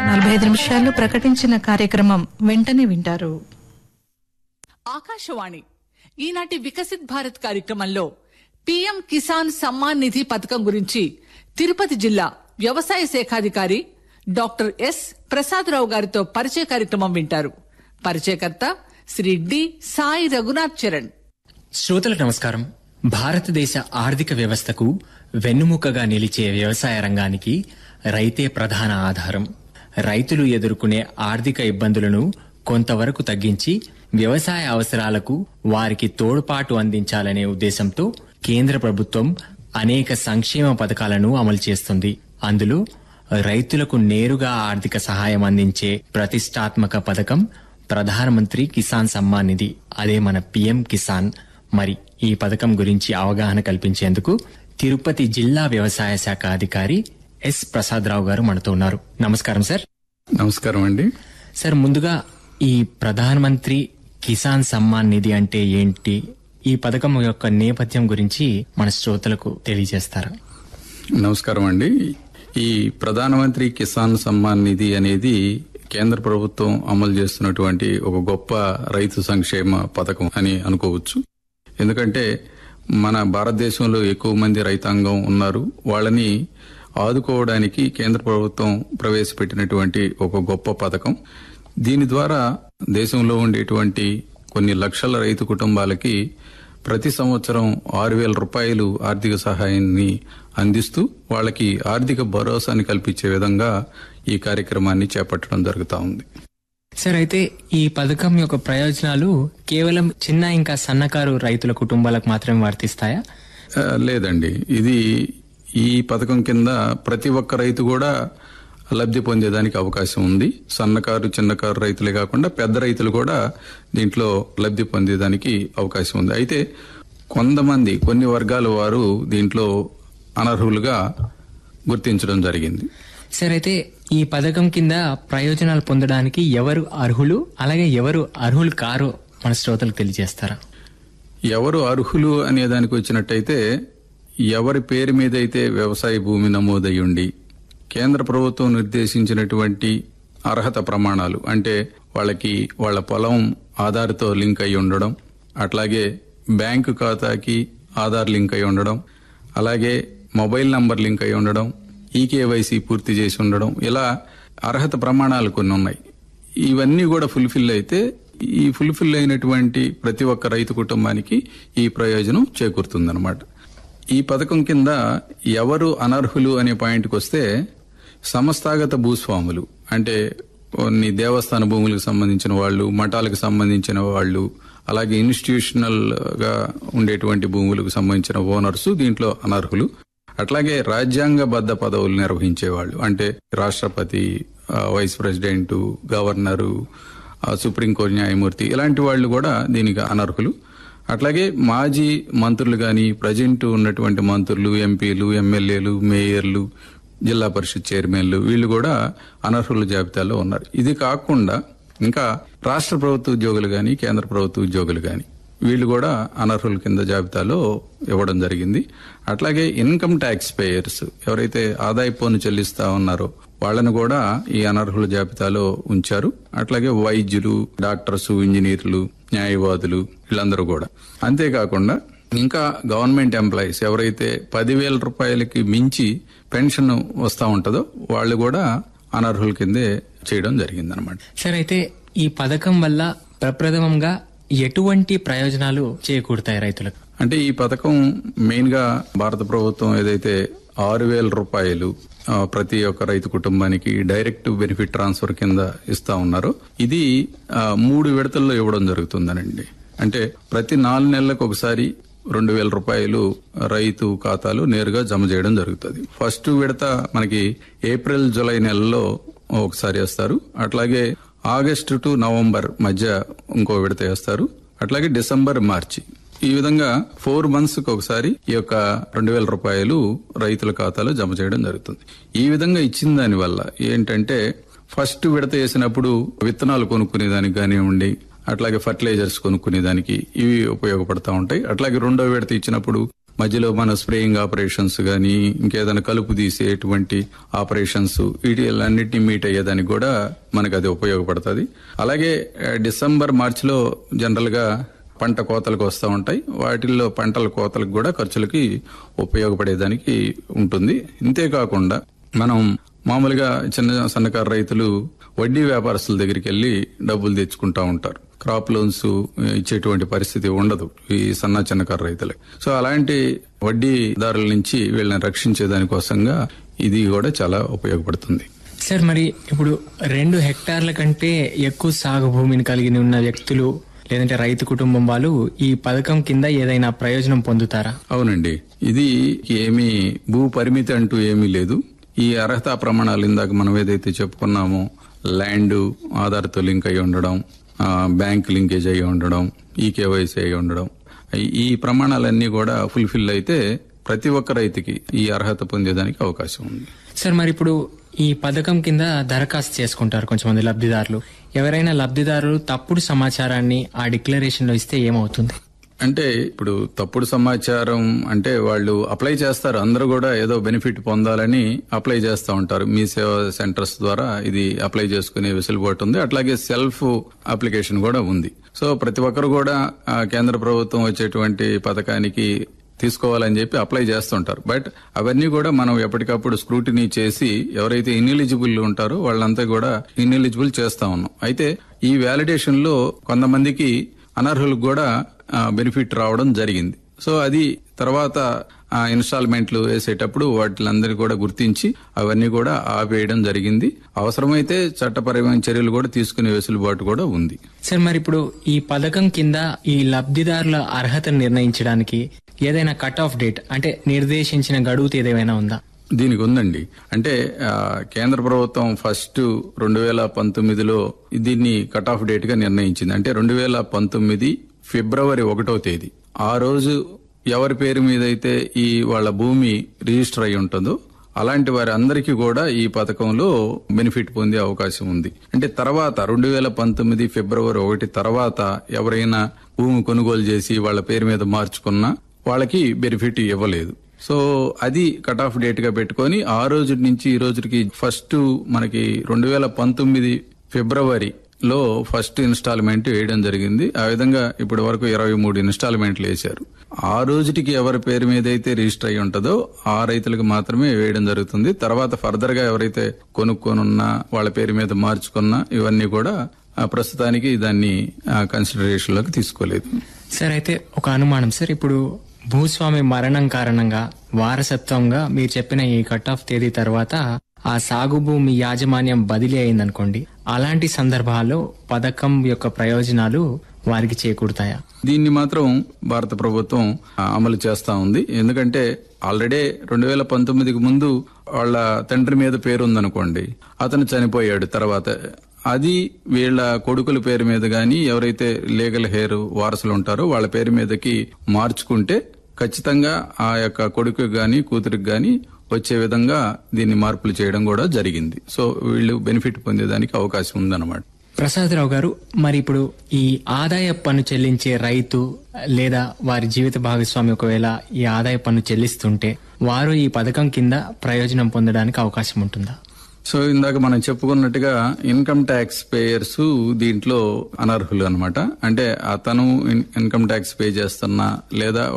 నలభై ఐదు నిమిషాలు ప్రకటించిన కార్యక్రమం వెంటనే వింటారు ఆకాశవాణి ఈనాటి వికసిత్ భారత్ కార్యక్రమంలో పీఎం కిసాన్ సమ్మాన్ నిధి పథకం గురించి తిరుపతి జిల్లా వ్యవసాయ శాఖాధికారి డాక్టర్ ఎస్ ప్రసాదరావు గారితో పరిచయ కార్యక్రమం వింటారు పరిచయకర్త శ్రీ డి సాయి రఘునాథ్ చరణ్ శ్రోతలకు నమస్కారం భారతదేశ ఆర్థిక వ్యవస్థకు వెన్నుముకగా నిలిచే వ్యవసాయ రంగానికి రైతే ప్రధాన ఆధారం రైతులు ఎదుర్కొనే ఆర్థిక ఇబ్బందులను కొంతవరకు తగ్గించి వ్యవసాయ అవసరాలకు వారికి తోడ్పాటు అందించాలనే ఉద్దేశంతో కేంద్ర ప్రభుత్వం అనేక సంక్షేమ పథకాలను అమలు చేస్తుంది అందులో రైతులకు నేరుగా ఆర్థిక సహాయం అందించే ప్రతిష్టాత్మక పథకం ప్రధానమంత్రి కిసాన్ సమ్మాన్ నిధి అదే మన పిఎం కిసాన్ మరి ఈ పథకం గురించి అవగాహన కల్పించేందుకు తిరుపతి జిల్లా వ్యవసాయ శాఖ అధికారి ఎస్ ప్రసాదరావు గారు మనతో ఉన్నారు నమస్కారం సార్ నమస్కారం అండి సార్ ముందుగా ఈ ప్రధానమంత్రి కిసాన్ సమ్మాన్ నిధి అంటే ఏంటి ఈ పథకం యొక్క నేపథ్యం గురించి మన శ్రోతలకు తెలియజేస్తారా నమస్కారం అండి ఈ ప్రధానమంత్రి కిసాన్ సమ్మాన్ నిధి అనేది కేంద్ర ప్రభుత్వం అమలు చేస్తున్నటువంటి ఒక గొప్ప రైతు సంక్షేమ పథకం అని అనుకోవచ్చు ఎందుకంటే మన భారతదేశంలో ఎక్కువ మంది రైతాంగం ఉన్నారు వాళ్ళని ఆదుకోవడానికి కేంద్ర ప్రభుత్వం ప్రవేశపెట్టినటువంటి ఒక గొప్ప పథకం దీని ద్వారా దేశంలో ఉండేటువంటి కొన్ని లక్షల రైతు కుటుంబాలకి ప్రతి సంవత్సరం ఆరు వేల రూపాయలు ఆర్థిక సహాయాన్ని అందిస్తూ వాళ్ళకి ఆర్థిక భరోసాని కల్పించే విధంగా ఈ కార్యక్రమాన్ని చేపట్టడం జరుగుతా ఉంది సార్ అయితే ఈ పథకం యొక్క ప్రయోజనాలు కేవలం చిన్న ఇంకా సన్నకారు రైతుల కుటుంబాలకు మాత్రమే వర్తిస్తాయా ఆ, లేదండి ఇది ఈ పథకం కింద ప్రతి ఒక్క రైతు కూడా లబ్ధి పొందేదానికి అవకాశం ఉంది సన్నకారు చిన్నకారు రైతులే కాకుండా పెద్ద రైతులు కూడా దీంట్లో లబ్ధి పొందేదానికి అవకాశం ఉంది అయితే కొంతమంది కొన్ని వర్గాల వారు దీంట్లో అనర్హులుగా గుర్తించడం జరిగింది సార్ అయితే ఈ పథకం కింద ప్రయోజనాలు పొందడానికి ఎవరు అర్హులు అలాగే ఎవరు అర్హులు కారో మన శ్రోతలకు తెలియజేస్తారా ఎవరు అర్హులు అనే దానికి వచ్చినట్టయితే ఎవరి పేరు మీద అయితే వ్యవసాయ భూమి నమోదై ఉండి కేంద్ర ప్రభుత్వం నిర్దేశించినటువంటి అర్హత ప్రమాణాలు అంటే వాళ్ళకి వాళ్ళ పొలం ఆధార్తో లింక్ అయి ఉండడం అట్లాగే బ్యాంకు ఖాతాకి ఆధార్ లింక్ అయి ఉండడం అలాగే మొబైల్ నంబర్ లింక్ అయి ఉండడం ఈకేవైసీ పూర్తి చేసి ఉండడం ఇలా అర్హత ప్రమాణాలు కొన్ని ఉన్నాయి ఇవన్నీ కూడా ఫుల్ఫిల్ అయితే ఈ ఫుల్ఫిల్ అయినటువంటి ప్రతి ఒక్క రైతు కుటుంబానికి ఈ ప్రయోజనం చేకూరుతుందన్నమాట ఈ పథకం కింద ఎవరు అనర్హులు అనే పాయింట్కి వస్తే సంస్థాగత భూస్వాములు అంటే కొన్ని దేవస్థాన భూములకు సంబంధించిన వాళ్ళు మఠాలకు సంబంధించిన వాళ్ళు అలాగే ఇన్స్టిట్యూషనల్ గా ఉండేటువంటి భూములకు సంబంధించిన ఓనర్స్ దీంట్లో అనర్హులు అట్లాగే రాజ్యాంగబద్ధ పదవులు నిర్వహించేవాళ్ళు అంటే రాష్ట్రపతి ఆ, వైస్ ప్రెసిడెంట్ గవర్నరు ఆ, సుప్రీంకోర్టు న్యాయమూర్తి ఇలాంటి వాళ్ళు కూడా దీనికి అనర్హులు అట్లాగే మాజీ మంత్రులు గాని ప్రజెంట్ ఉన్నటువంటి మంత్రులు ఎంపీలు ఎమ్మెల్యేలు మేయర్లు జిల్లా పరిషత్ చైర్మన్లు వీళ్ళు కూడా అనర్హుల జాబితాలో ఉన్నారు ఇది కాకుండా ఇంకా రాష్ట్ర ప్రభుత్వ ఉద్యోగులు గాని కేంద్ర ప్రభుత్వ ఉద్యోగులు గాని వీళ్ళు కూడా అనర్హుల కింద జాబితాలో ఇవ్వడం జరిగింది అట్లాగే ఇన్కమ్ ట్యాక్స్ పేయర్స్ ఎవరైతే ఆదాయ పన్ను చెల్లిస్తా ఉన్నారో వాళ్ళను కూడా ఈ అనర్హుల జాబితాలో ఉంచారు అట్లాగే వైద్యులు డాక్టర్స్ ఇంజనీర్లు న్యాయవాదులు వీళ్ళందరూ కూడా అంతేకాకుండా ఇంకా గవర్నమెంట్ ఎంప్లాయీస్ ఎవరైతే పదివేల రూపాయలకి మించి పెన్షన్ వస్తా ఉంటుందో వాళ్ళు కూడా అనర్హుల కిందే చేయడం జరిగిందనమాట సార్ అయితే ఈ పథకం వల్ల ప్రప్రథమంగా ఎటువంటి ప్రయోజనాలు చేకూరుతాయి రైతులకు అంటే ఈ పథకం మెయిన్ గా భారత ప్రభుత్వం ఏదైతే ఆరు వేల రూపాయలు ఆ, ప్రతి ఒక్క రైతు కుటుంబానికి డైరెక్ట్ బెనిఫిట్ ట్రాన్స్ఫర్ కింద ఇస్తా ఉన్నారు ఇది ఆ, మూడు విడతల్లో ఇవ్వడం జరుగుతుందనండి అంటే ప్రతి నాలుగు నెలలకు ఒకసారి రెండు వేల రూపాయలు రైతు ఖాతాలు నేరుగా జమ చేయడం జరుగుతుంది ఫస్ట్ విడత మనకి ఏప్రిల్ జూలై నెలలో ఒకసారి వేస్తారు అట్లాగే ఆగస్టు టు నవంబర్ మధ్య ఇంకో విడత వేస్తారు అట్లాగే డిసెంబర్ మార్చి ఈ విధంగా ఫోర్ మంత్స్ కి ఒకసారి ఈ యొక్క రెండు వేల రూపాయలు రైతుల ఖాతాలో జమ చేయడం జరుగుతుంది ఈ విధంగా ఇచ్చిన దాని వల్ల ఏంటంటే ఫస్ట్ విడత వేసినప్పుడు విత్తనాలు కొనుక్కునే దానికి కానివ్వండి అట్లాగే ఫర్టిలైజర్స్ కొనుక్కునే దానికి ఇవి ఉపయోగపడతా ఉంటాయి అట్లాగే రెండో విడత ఇచ్చినప్పుడు మధ్యలో మన స్ప్రేయింగ్ ఆపరేషన్స్ గాని ఇంకేదైనా కలుపు తీసేటువంటి ఆపరేషన్స్ వీటిలన్నిటిని మీట్ అయ్యేదానికి కూడా మనకు అది ఉపయోగపడుతుంది అలాగే ఆ, డిసెంబర్ మార్చిలో జనరల్ గా పంట కోతలకు వస్తూ ఉంటాయి వాటిల్లో పంటల కోతలకు కూడా ఖర్చులకి ఉపయోగపడేదానికి ఉంటుంది ఇంతేకాకుండా మనం మామూలుగా చిన్న సన్నకారు రైతులు వడ్డీ వ్యాపారస్తుల దగ్గరికి వెళ్లి డబ్బులు తెచ్చుకుంటా ఉంటారు క్రాప్ లోన్స్ ఇచ్చేటువంటి పరిస్థితి ఉండదు ఈ సన్న చిన్నకారు రైతులకి సో అలాంటి వడ్డీదారుల నుంచి వీళ్ళని రక్షించే దానికోసంగా ఇది కూడా చాలా ఉపయోగపడుతుంది సార్ మరి ఇప్పుడు రెండు హెక్టార్ల కంటే ఎక్కువ సాగు భూమిని కలిగి ఉన్న వ్యక్తులు లేదంటే రైతు కుటుంబం వాళ్ళు ఈ పథకం కింద ఏదైనా ప్రయోజనం పొందుతారా అవునండి ఇది ఏమీ భూ పరిమితి అంటూ ఏమీ లేదు ఈ అర్హత ప్రమాణాలు ఇందాక మనం ఏదైతే చెప్పుకున్నామో ల్యాండ్ ఆధార్తో లింక్ అయి ఉండడం ఆ, బ్యాంక్ లింకేజ్ అయి ఉండడం ఈ కేవైసీ అయి ఉండడం ఈ- ఈ ప్రమాణాలన్నీ కూడా ఫుల్ఫిల్ అయితే ప్రతి ఒక్క రైతుకి ఈ అర్హత పొందేదానికి అవకాశం ఉంది సార్ మరి ఇప్పుడు ఈ పథకం కింద దరఖాస్తు చేసుకుంటారు కొంతమంది లబ్ధిదారులు ఎవరైనా లబ్ధిదారులు తప్పుడు సమాచారాన్ని ఆ డిక్లరేషన్ లో ఇస్తే ఏమవుతుంది అంటే ఇప్పుడు తప్పుడు సమాచారం అంటే వాళ్ళు అప్లై చేస్తారు అందరూ కూడా ఏదో బెనిఫిట్ పొందాలని అప్లై చేస్తూ ఉంటారు మీ సేవా సెంటర్స్ ద్వారా ఇది అప్లై చేసుకునే వెసులుబాటు ఉంది అట్లాగే సెల్ఫ్ అప్లికేషన్ కూడా ఉంది సో ప్రతి ఒక్కరు కూడా ఆ, కేంద్ర ప్రభుత్వం వచ్చేటువంటి పథకానికి తీసుకోవాలని చెప్పి అప్లై చేస్తుంటారు బట్ అవన్నీ కూడా మనం ఎప్పటికప్పుడు స్క్రూటినీ చేసి ఎవరైతే ఇన్ఎలిజిబుల్ ఉంటారో వాళ్ళంతా కూడా ఇన్ఎలిజిబుల్ చేస్తా ఉన్నాం అయితే ఈ వ్యాలిడేషన్ లో కొంతమందికి అనర్హులకు కూడా బెనిఫిట్ రావడం జరిగింది సో అది తర్వాత ఆ ఇన్స్టాల్మెంట్లు వేసేటప్పుడు వాటిలందరినీ కూడా గుర్తించి అవన్నీ కూడా ఆపేయడం జరిగింది అవసరమైతే చట్టపరమైన చర్యలు కూడా తీసుకునే వెసులుబాటు కూడా ఉంది సార్ మరి ఇప్పుడు ఈ పథకం కింద ఈ లబ్ధిదారుల అర్హతను నిర్ణయించడానికి ఏదైనా కట్ ఆఫ్ డేట్ అంటే నిర్దేశించిన గడువు తేదీ ఏమైనా ఉందా దీనికి ఉందండి అంటే ఆ, కేంద్ర ప్రభుత్వం ఫస్ట్ రెండు వేల పంతొమ్మిదిలో దీన్ని కట్ ఆఫ్ డేట్ గా నిర్ణయించింది అంటే రెండు వేల పంతొమ్మిది ఫిబ్రవరి ఒకటో తేదీ ఆ రోజు ఎవరి పేరు మీద అయితే ఈ వాళ్ళ భూమి రిజిస్టర్ అయి ఉంటుందో అలాంటి వారి అందరికీ కూడా ఈ పథకంలో బెనిఫిట్ పొందే అవకాశం ఉంది అంటే తర్వాత రెండు వేల పంతొమ్మిది ఫిబ్రవరి ఒకటి తర్వాత ఎవరైనా భూమి కొనుగోలు చేసి వాళ్ళ పేరు మీద మార్చుకున్నా వాళ్ళకి బెనిఫిట్ ఇవ్వలేదు సో అది కట్ ఆఫ్ డేట్ గా పెట్టుకొని ఆ రోజు నుంచి ఈ రోజుకి ఫస్ట్ మనకి రెండు వేల పంతొమ్మిది ఫిబ్రవరి లో ఫస్ట్ ఇన్స్టాల్మెంట్ వేయడం జరిగింది ఆ విధంగా ఇప్పటి వరకు ఇరవై మూడు ఇన్స్టాల్మెంట్లు వేశారు ఆ రోజుటికి ఎవరి పేరు మీద అయితే రిజిస్టర్ అయి ఉంటుందో ఆ రైతులకు మాత్రమే వేయడం జరుగుతుంది తర్వాత ఫర్దర్ గా ఎవరైతే కొనుక్కొనున్నా వాళ్ళ పేరు మీద మార్చుకున్నా ఇవన్నీ కూడా ఆ, ప్రస్తుతానికి దాన్ని కన్సిడరేషన్ లోకి తీసుకోలేదు సార్ అయితే ఒక అనుమానం సార్ ఇప్పుడు భూస్వామి మరణం కారణంగా వారసత్వంగా మీరు చెప్పిన ఈ కట్ ఆఫ్ తేదీ తర్వాత ఆ సాగు భూమి యాజమాన్యం బదిలీ అయిందనుకోండి అలాంటి సందర్భాల్లో పథకం యొక్క ప్రయోజనాలు వారికి చేకూరుతాయా దీన్ని మాత్రం భారత ప్రభుత్వం ఆ, అమలు చేస్తా ఉంది ఎందుకంటే ఆల్రెడీ రెండు వేల పంతొమ్మిదికి ముందు వాళ్ళ తండ్రి మీద పేరు ఉందనుకోండి అతను చనిపోయాడు తర్వాత అది వీళ్ళ కొడుకుల పేరు మీద గాని ఎవరైతే లీగల్ హెయిర్ వారసులు ఉంటారో వాళ్ళ పేరు మీదకి మార్చుకుంటే ఖచ్చితంగా ఆ యొక్క కొడుకు గాని కూతురికి గాని వచ్చే విధంగా దీన్ని మార్పులు చేయడం కూడా జరిగింది సో వీళ్ళు బెనిఫిట్ పొందేదానికి అవకాశం ఉందన్నమాట ప్రసాదరావు గారు మరి ఇప్పుడు ఈ ఆదాయ పన్ను చెల్లించే రైతు లేదా వారి జీవిత భాగస్వామి ఒకవేళ ఈ ఆదాయ పన్ను చెల్లిస్తుంటే వారు ఈ పథకం కింద ప్రయోజనం పొందడానికి అవకాశం ఉంటుందా సో ఇందాక మనం చెప్పుకున్నట్టుగా ఇన్కమ్ ట్యాక్స్ పేయర్స్ దీంట్లో అనర్హులు అన్నమాట అంటే అతను ఇన్- ఇన్కమ్ ట్యాక్స్ పే చేస్తున్నా లేదా